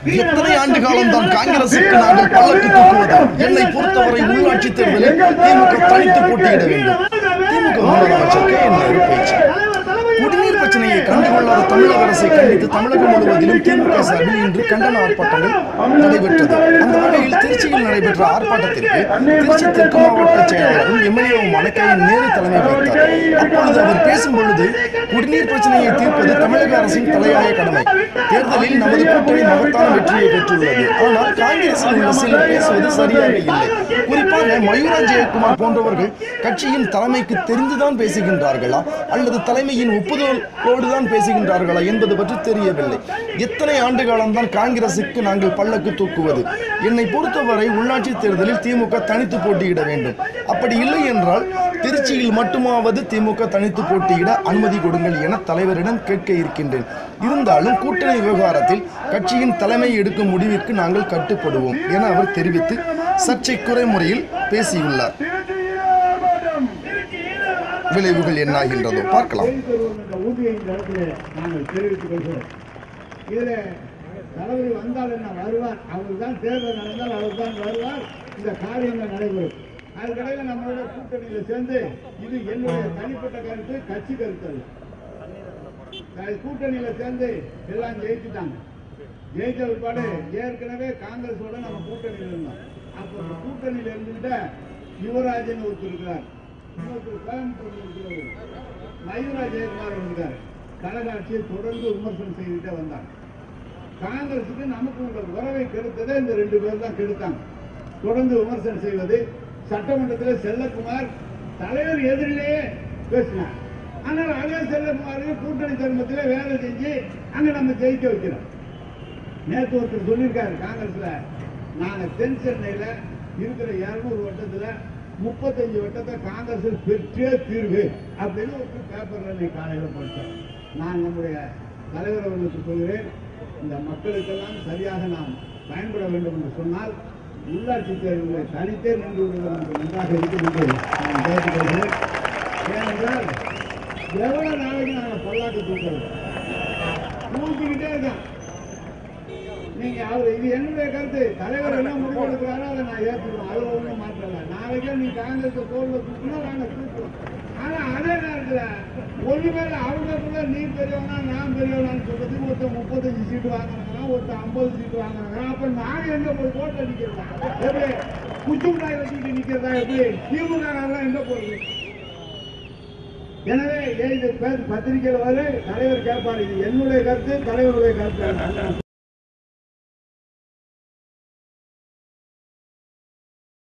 எத்தனை ஆண்டு காலம் தான் காங்கிரசுக்கு நாங்கள் பல்லக்கு தூக்குவது என்னை பொறுத்தவரை உள்ளாட்சி தேர்தலில் திமுக தனித்து போட்டியிட வேண்டும் திமுக முதலமைச்சர் கே என் நேரு பேச்சு குடிநீர் பிரச்சனையை கண்டுகொள்ளாத தமிழக அரசை கண்டித்து தமிழகம் முழுவதிலும் திமுக சார்பில் இன்று கண்டன ஆர்ப்பாட்டங்கள் நடைபெற்றது அந்த வகையில் திருச்சியில் நடைபெற்ற ஆர்ப்பாட்டத்திற்கு திருச்சி தெற்கு மாவட்ட செயலாளரும் எம்எல்ஏவுமான கே என் நேரு தலைமை வகித்தார் அப்பொழுது அவர் பேசும் பொழுது குடிநீர் பிரச்சனையை தீர்ப்பது தமிழக அரசின் தலையாய கடமை தேர்தலில் நமது கூட்டணி மகத்தான வெற்றியை பெற்றுள்ளது ஆனால் காங்கிரசில் உள்ள சிலர் பேசுவது சரியாக இல்லை குறிப்பாக மயூரா ஜெயக்குமார் போன்றவர்கள் கட்சியின் தலைமைக்கு தெரிந்துதான் பேசுகின்றார்களா அல்லது தலைமையின் ஒப்புதலோடு தான் பேசுகின்றார்களா என்பது பற்றி தெரியவில்லை எத்தனை ஆண்டு காலம்தான் காங்கிரசுக்கு நாங்கள் பல்லக்கு தூக்குவது என்னை பொறுத்தவரை உள்ளாட்சி தேர்தலில் திமுக தனித்து போட்டியிட வேண்டும் அப்படி இல்லை என்றால் திருச்சியில் மட்டுமாவது திமுக தனித்து போட்டியிட அனுமதி கொடுங்கள் என தலைவரிடம் கேட்க இருக்கின்றேன் இருந்தாலும் கூட்டணி விவகாரத்தில் கட்சியின் தலைமை எடுக்கும் முடிவிற்கு நாங்கள் கட்டுப்படுவோம் என அவர் தெரிவித்து சர்ச்சைக்குறை முறையில் பேசியுள்ளார் விளைவுகள் என்னாகின்றதோ பார்க்கலாம் இந்த ஊதிய இந்த இடத்துல நாங்கள் தெரிவித்துக் கொள்கிறோம் இதுல தலைவர் வந்தால் என்ன வருவார் அவர் தான் தேர்தல் நடந்தால் அவர் தான் வருவார் இந்த காரியங்கள் நடைபெறும் அதுக்கடையில் நம்மளோட கூட்டணியில சேர்ந்து இது என்னுடைய தனிப்பட்ட கருத்து கட்சி கருத்து அல்ல அஹ் கூட்டணியில சேர்ந்து எல்லாம் ஜெயிச்சுட்டாங்க ஜெயிச்ச பிற்பாடு ஏற்கனவே காங்கிரஸோட நம்ம கூட்டணியில் இருந்தோம் அப்போ இந்த கூட்டணியில இருந்துகிட்ட யுவராஜன் ஒருத்தர் இருக்கிறார் இன்னொருத்தர் கோயம்புத்தூர்ல இருக்கிறவர் மயூரா ஜெயக்குமார் இருக்கார் கழக ஆட்சியை தொடர்ந்து விமர்சனம் செய்துட்டே வந்தாங்க காங்கிரசுக்கு நமக்கு உள்ள உறவை கெடுத்ததே இந்த ரெண்டு பேர் தான் கெடுத்தாங்க தொடர்ந்து விமர்சனம் செய்வது சட்டமன்றத்தில் செல்லக்குமார் தலைவர் எதிரிலேயே பேசினார் ஆனால் அதே செல்லக்குமாருக்கு கூட்டணி தர்மத்திலே வேலை செஞ்சு அங்க நம்ம ஜெயிக்க வைக்கிறோம் நேற்று ஒருத்தர் சொல்லியிருக்காரு காங்கிரஸ்ல நாங்க தென் சென்னையில இருக்கிற இருநூறு வட்டத்துல முப்பத்தஞ்சு வட்டத்தை காங்கிரஸ் பெற்றே தீர்வு அப்படின்னு ஒரு பேப்பர்ல இன்னைக்கு காலையில படித்தேன் நான் நம்முடைய தலைவர் அவர்களுக்கு சொல்கிறேன் இந்த மக்களுக்கெல்லாம் சரியாக நாம் பயன்பட வேண்டும் என்று சொன்னால் உள்ளாட்சி தேர்தலை தனித்தே நின்று விடுவது நமக்கு நன்றாக இருக்கும் என்று நான் கேட்டுக்கொள்கிறேன் ஏனென்றால் எவ்வளவு நாளைக்கு நாங்கள் பல்லாக்கு தூக்குறோம் தூக்கிக்கிட்டே இருக்கான் நீங்க அவர் இது என்னுடைய கருத்து தலைவர் என்ன முடிவு எடுக்கிறாரோ அதை நான் ஏற்றுக்கிறோம் அது ஒன்றும் மாற்றல நாளைக்கே நீ காங்கிரஸ் தோல்ல தூக்கினா நாங்க தூக்குறோம் ஆனா அதே நேரத்துல ஒருவேளை அவங்களுக்குள்ள நீ பெரியவனா நான் பெரியவனான்னு சொல்றதுக்கு ஒருத்தன் முப்பத்தஞ்சு சீட்டு வாங்குறாங்க ஒருத்தன் ஐம்பது சீட்டு வாங்குறாங்க அப்ப நாங்க எங்க போய் ஓட்ட நிக்கிறதா எப்படி குச்சி மிட்டாய் வச்சுக்கிட்டு நிக்கிறதா எப்படி திமுக எல்லாம் எங்க போகுது எனவே ஏன் இது பேர் பத்திரிகையில் வரை தலைவர் கேட்பார் இது என்னுடைய கருத்து தலைவருடைய கருத்து